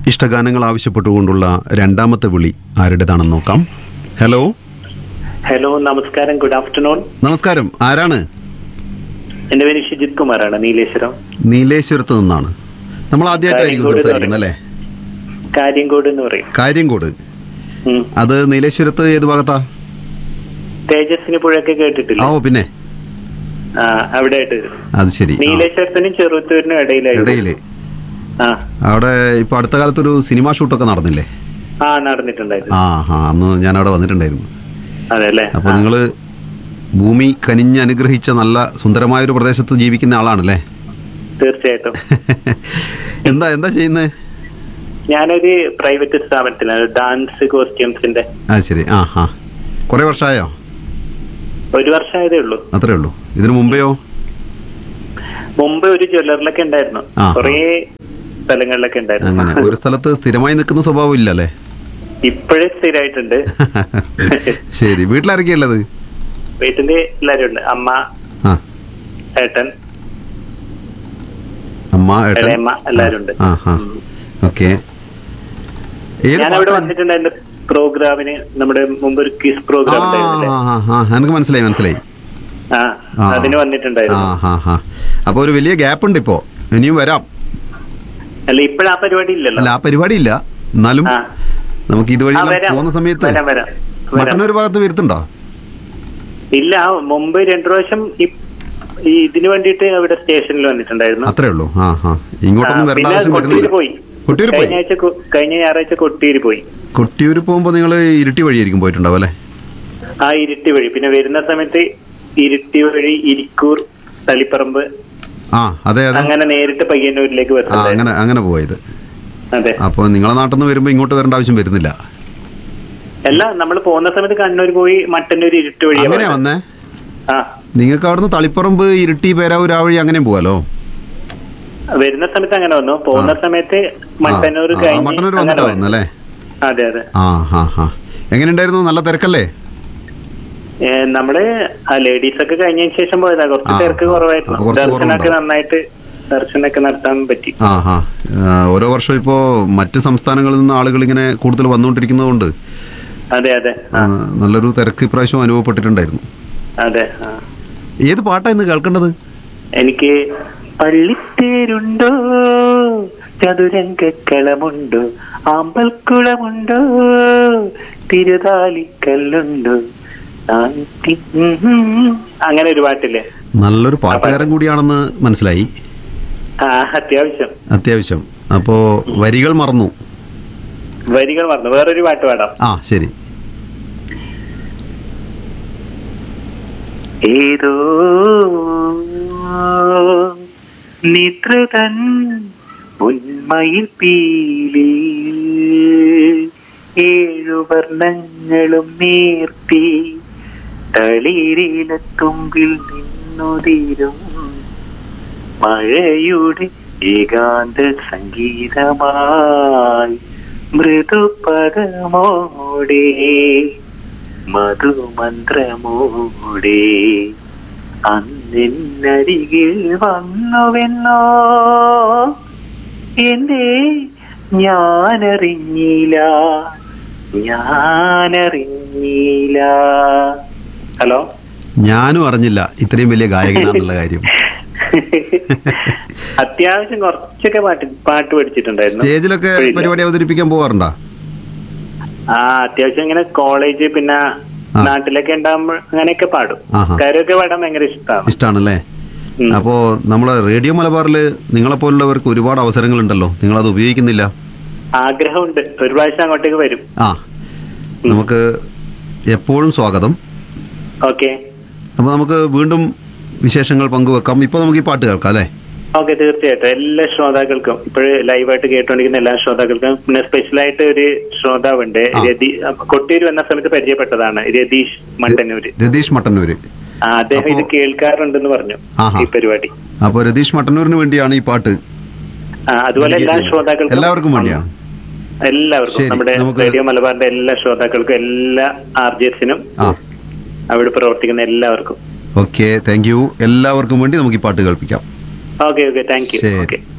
ഇഷ്ടഗാനങ്ങൾ ആവശ്യപ്പെട്ടുകൊണ്ടുള്ള രണ്ടാമത്തെ വിളി ആരുടേതാണെന്ന് നോക്കാം ഹലോ ഹലോ നമസ്കാരം ഗുഡ് ആഫ്റ്റർനൂൺ നമസ്കാരം ആരാണ് എന്റെ പേര് ഷിജിത് കുമാറാണ് നീലേശ്വരം നീലേശ്വരത്ത് നിന്നാണ് നമ്മൾ ആദ്യമായിട്ടായിരിക്കും കാര്യങ്കോട് സംസാരിക്കുന്നത് അല്ലേ കാര്യങ്കോട് എന്ന് പറയും കാര്യംകോട് ഉം. അത് നീലേശ്വരത്ത് ഏത് ഭാഗത്താ തേജസ്വിനി പുഴയൊക്കെ കേട്ടിട്ടില്ല ആ ഓ പിന്നെ ആ അവിടെ ആയിട്ട് വരും. അത് ശരി ആ, നീലേശ്വരത്തിനും ചെറുത്തൂരിനും ഇടയിലായിട്ട് ഇടയില് ആ അവിടെ ഇപ്പൊ അടുത്ത കാലത്തൊരു സിനിമ ഷൂട്ടൊക്കെ നടന്നില്ലേ ആ നടന്നിട്ടുണ്ടായിരുന്നു ആ ആ അന്ന് ഞാൻ അവിടെ വന്നിട്ടുണ്ടായിരുന്നു അതെ അല്ലേ അപ്പൊ നിങ്ങള് ഭൂമി കനിഞ്ഞ് അനുഗ്രഹിച്ച നല്ല സുന്ദരമായ ഒരു പ്രദേശത്ത് ജീവിക്കുന്ന ആളാണല്ലേ തീർച്ചയായിട്ടും എന്താ എന്താ ചെയ്യുന്നത് ഞാനൊരു പ്രൈവറ്റ് സ്ഥാപനത്തിലാണ് ഡാൻസ് കോസ്റ്റ്യൂംസിന്റെ ആ ശരി ആ ആ കുറേ വർഷമായോ ഒരു വർഷമായതേ ഉള്ളൂ അത്രേ ഉള്ളൂ ഇതിനു മുമ്പെയോ മുമ്പ് ഒരു ജ്വല്ലറിലൊക്കെ ഉണ്ടായിരുന്നു ആ. കുറേ സ്ഥലങ്ങളിലൊക്കെ അങ്ങനെ ഉണ്ടായിരുന്നു ഒരു സ്ഥലത്ത് സ്ഥിരമായി നിൽക്കുന്ന സ്വഭാവം ഇല്ലല്ലേ ഇപ്പോഴേ സ്ഥിരമായിട്ടുണ്ട് ശരി വീട്ടിലാരൊക്കെയാ ഉള്ളത് വീട്ടില് എല്ലാരും ഉണ്ട് അമ്മ ആ ഏട്ടൻ അമ്മ ഏട്ടൻ ഇളയമ്മ എല്ലാരും ഉണ്ട് ആ ആ ഓക്കെ ഏത് ഞാൻ അവിടെ പാട്ടാ? വന്നിട്ടുണ്ടായിരുന്നു പ്രോഗ്രാമിന് നമ്മുടെ മുമ്പ് ഒരു ക്വിസ് ആ പ്രോഗ്രാം ഉണ്ടായിരുന്നില്ലേ ആ, ആ, ആ, എനിക്ക് മനസ്സിലായി മനസ്സിലായി ആ ആ. അതിന് ആ വന്നിട്ടുണ്ടായിരുന്നു ആ ആ അപ്പൊ ഒരു വലിയ ഗ്യാപ്പ് ഉണ്ട് ഇപ്പോ ഇനിയും വരാം അല്ല ഇപ്പഴാ പരിപാടി ഇല്ലല്ലോ അല്ല ആ പരിപാടി ഇല്ല എന്നാലും ആ നമുക്ക് ഇതുവഴി ആ, വരാം. പോകുന്ന സമയത്ത് വരാം, വരാം. വരാം. മട്ടന്നൂർ ഭാഗത്ത് വരുത്തുണ്ടോ ഇല്ല മുമ്പ് രണ്ടു പ്രാവശ്യം ഈ- ഈ ഇതിന് വേണ്ടിയിട്ട് അവിടെ സ്റ്റേഷനിൽ വന്നിട്ടുണ്ടായിരുന്നു അത്രേ ഉള്ളൂ ആ ആ ആ, ഇങ്ങോട്ടൊന്നും വരേണ്ട പിന്നെ ആവശ്യം കൊട്ടിയൂര് വരുന്നില്ല പോയി കൊട്ടിയൂർ പോയി കഴിഞ്ഞ ആഴ്ച കൊ- കഴിഞ്ഞ ഞായറാഴ്ച കൊട്ടിയൂര് പോയി കൊട്ടിയൂർ പോകുമ്പോൾ നിങ്ങൾ ഇരുട്ടി വഴിയായിരിക്കും പോയിട്ടുണ്ടാവും അല്ലേ ആ ഇരുട്ടി വഴി പിന്നെ വരുന്ന സമയത്ത് ഇരുട്ടി വഴി ഇരിക്കൂർ തളിപ്പറമ്പ് ആ അതെ അതെ അങ്ങനെ നേരിട്ട് പയ്യന്നൂരിലേക്ക് ആ വരുന്നുണ്ടായിരുന്നു അങ്ങനെ അങ്ങനെ പോയത് അതെ അപ്പോൾ നിങ്ങളെ നാട്ടിൽ നിന്ന് വരുമ്പോൾ ഇങ്ങോട്ട് വരേണ്ട ആവശ്യം വരുന്നില്ല അല്ല നമ്മൾ പോകുന്ന സമയത്ത് കണ്ണൂർ പോയി മട്ടന്നൂർ ഇരുട്ട് വഴി അങ്ങനെയാ വന്നേ ആ നിങ്ങൾക്ക് അവിടുന്ന് തളിപ്പറമ്പ് ഇരുട്ടി പേരാവൂർ ആ വഴി അങ്ങനെയും പോകാലോ വരുന്ന സമയത്ത് അങ്ങനെ വന്നു പോകുന്ന സമയത്ത് മട്ടന്നൂർ ആ, ആ, കഴിഞ്ഞ് മട്ടന്നൂർ അങ്ങനെ വന്നിട്ടാ വന്നു. വന്നല്ലേ അതെ അതെ ആ ഹാ ഹാ എങ്ങനെയുണ്ടായിരുന്നു നല്ല തിരക്കല്ലേ ഏ, നമ്മള് ആ ലേഡീസ് ഒക്കെ കഴിഞ്ഞതിന് ശേഷം പോയതാ കുറച്ച് ആ, തിരക്ക് അപ്പൊ കുറവായിരുന്നു കുറച്ച് ദർശനമൊക്കെ കുറവുണ്ടോ? നന്നായിട്ട് ദർശനമൊക്കെ നടത്താൻ പറ്റി ആ ഹാ ആ, ഓരോ വർഷവും ഇപ്പോൾ മറ്റ് സംസ്ഥാനങ്ങളിൽ നിന്ന് ആളുകൾ ഇങ്ങനെ കൂടുതൽ വന്നുകൊണ്ടിരിക്കുന്നതുകൊണ്ട് അതെ അതെ ആ, നല്ലൊരു തിരക്ക് ഇപ്രാവശ്യം അനുഭവപ്പെട്ടിട്ടുണ്ടായിരുന്നു അതെ ആ. ഏത് പാട്ടാ ഇന്ന് കേൾക്കേണ്ടത് എനിക്ക് പള്ളിത്തേരുണ്ടോ ചതുരംഗക്കളമുണ്ടോ ആമ്പൽക്കുളമുണ്ടോ തിരുതാലിക്കല്ലുണ്ടോ നാട്ടി ഉം ഉം. അങ്ങനെ ഒരു പാട്ടില്ലേ നല്ലൊരു പാട്ടുകാരൻ കൂടിയാണെന്ന് മനസ്സിലായി ആ അത്യാവശ്യം അത്യാവശ്യം അപ്പോൾ വരികൾ മറന്നു വരികൾ മറന്നു വേറൊരു പാട്ട് പാടാം ആ ശരി ഏതോ നിദ്രതൻ ഉന്മയിൽ പീലി ഏഴു വർണ്ണങ്ങളും നേർത്തി തളിരില തുമ്പിൽ നിന്നുതിരും മഴയുടെ ഏകാന്ത സംഗീതമായി മൃദുപദമോടെ മധുമന്ത്രമോടെ അന്നിന്നരികിൽ വന്നുവെന്നോ എന്തേ ഞാനറിഞ്ഞില്ല ഞാനറിഞ്ഞില്ല ഹലോ ഞാനും അറിഞ്ഞില്ല ഇത്രയും വലിയ ഗായകനാന്നുള്ള കാര്യം അത്യാവശ്യം കുറച്ചൊക്കെ പാട്ട് പാട്ട് പഠിച്ചിട്ടുണ്ടായിരുന്നു സ്റ്റേജിലൊക്കെ ഇപ്പോഴില്ല. പരിപാടി അവതരിപ്പിക്കാൻ പോവാറുണ്ടോ ആ അത്യാവശ്യം ഇങ്ങനെ കോളേജ് പിന്നെ ആ. നാട്ടിലൊക്കെ ഉണ്ടാകുമ്പോൾ അങ്ങനെയൊക്കെ പാടും ആഹാ. കരോക്കെ പാടാൻ ഭയങ്കര ഇഷ്ടമാണ് ഇഷ്ടമാണല്ലേ ഉം. അപ്പോൾ നമ്മളെ റേഡിയോ മലബാറിൽ നിങ്ങളെപ്പോലുള്ളവർക്ക് ഒരുപാട് അവസരങ്ങളുണ്ടല്ലോ നിങ്ങളത് ഉപയോഗിക്കുന്നില്ല ആഗ്രഹമുണ്ട് ഒരു പ്രാവശ്യം അങ്ങോട്ടേക്ക് വരും ആ നമുക്ക് എപ്പോഴും സ്വാഗതം ഓക്കെ അപ്പോൾ നമുക്ക് വീണ്ടും വിശേഷങ്ങൾ പങ്കുവെക്കാം ഇപ്പോൾ നമുക്ക് ഈ പാട്ട് കേൾക്കാം അല്ലേ ഓക്കെ തീർച്ചയായിട്ടും എല്ലാ ശ്രോതാക്കൾക്കും ഇപ്പോഴും ലൈവായിട്ട് കേട്ടുകൊണ്ടിരിക്കുന്ന എല്ലാ ശ്രോതാക്കൾക്കും പിന്നെ സ്പെഷ്യലായിട്ട് ഒരു ശ്രോതാവുണ്ട് ആ. രതി കൊട്ടിയൂർ വന്ന സമയത്ത് പരിചയപ്പെട്ടതാണ് രതീഷ് മട്ടന്നൂര് രതീഷ് മട്ടന്നൂര് ആ, അദ്ദേഹം ഇത് അപ്പോ- കേൾക്കാറുണ്ടെന്ന് പറഞ്ഞു ആഹാ. ഈ പരിപാടി അപ്പോൾ രതീഷ് മട്ടന്നൂരിന് വേണ്ടിയാണ് ഈ പാട്ട് ആ, അതുപോലെ എല്ലാ ശ്രോതാക്കൾക്കും എല്ലാവർക്കും വേണ്ടിയാണ് എല്ലാവർക്കും ശരി, നമ്മുടെ നമുക്ക് റേഡിയോ മലബാറിന്റെ എല്ലാ ശ്രോതാക്കൾക്കും എല്ലാ ആർ ജി എസിനും ആ അവിടെ പ്രവർത്തിക്കുന്ന എല്ലാവർക്കും ഓക്കെ താങ്ക് യു എല്ലാവർക്കും വേണ്ടി നമുക്ക് ഈ പാട്ട് കേൾപ്പിക്കാം ഓക്കെ ഓക്കെ താങ്ക് യു ശരി ഓക്കെ